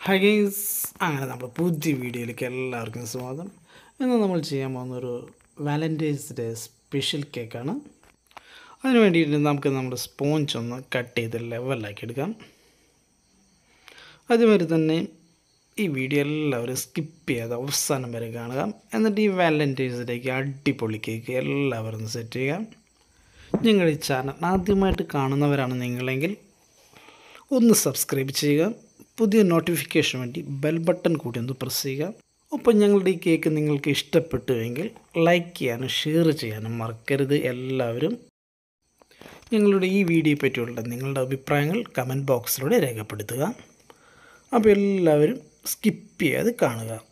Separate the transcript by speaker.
Speaker 1: hi guys അങ്ങനെ നമ്മുടെ പുതിയ വീഡിയോയിലേക്ക് എല്ലാവർക്കും സ്വാഗതം ഇന്ന് നമ്മൾ ചെയ്യാൻ പോകുന്നൊരു വാലൻറ്റൈൻസ് ഡേ സ്പെഷ്യൽ കേക്കാണ് അതിന് വേണ്ടിയിട്ട് നമുക്ക് നമ്മുടെ സ്പോഞ്ച് ഒന്ന് കട്ട് ചെയ്ത് ലെവലാക്കി എടുക്കാം അതുമാതിരി തന്നെ ഈ വീഡിയോ എല്ലാവരും സ്കിപ്പ് ചെയ്യാതെ അവസാനം വരെ കാണുക എന്നിട്ട് ഈ വാലൻറ്റൈൻസ് ഡേക്ക് അടിപൊളി കേക്ക് എല്ലാവരും ഒന്ന് സെറ്റ് ചെയ്യുക നിങ്ങൾ ഈ ചാനൽ ആദ്യമായിട്ട് കാണുന്നവരാണ് നിങ്ങളെങ്കിൽ ഒന്ന് സബ്സ്ക്രൈബ് ചെയ്യുക പുതിയ നോട്ടിഫിക്കേഷൻ വേണ്ടി ബെൽ ബട്ടൺ കൂടി ഒന്ന് പ്രസ് ചെയ്യുക ഒപ്പം ഞങ്ങളുടെ ഈ കേക്ക് നിങ്ങൾക്ക് ഇഷ്ടപ്പെട്ടുവെങ്കിൽ ലൈക്ക് ചെയ്യാനും ഷെയർ ചെയ്യാനും മറക്കരുത് എല്ലാവരും ഞങ്ങളുടെ ഈ വീഡിയോയെ പറ്റിയുള്ള നിങ്ങളുടെ അഭിപ്രായങ്ങൾ കമൻറ്റ് ബോക്സിലൂടെ രേഖപ്പെടുത്തുക അപ്പോൾ എല്ലാവരും സ്കിപ്പ് ചെയ്യാതെ കാണുക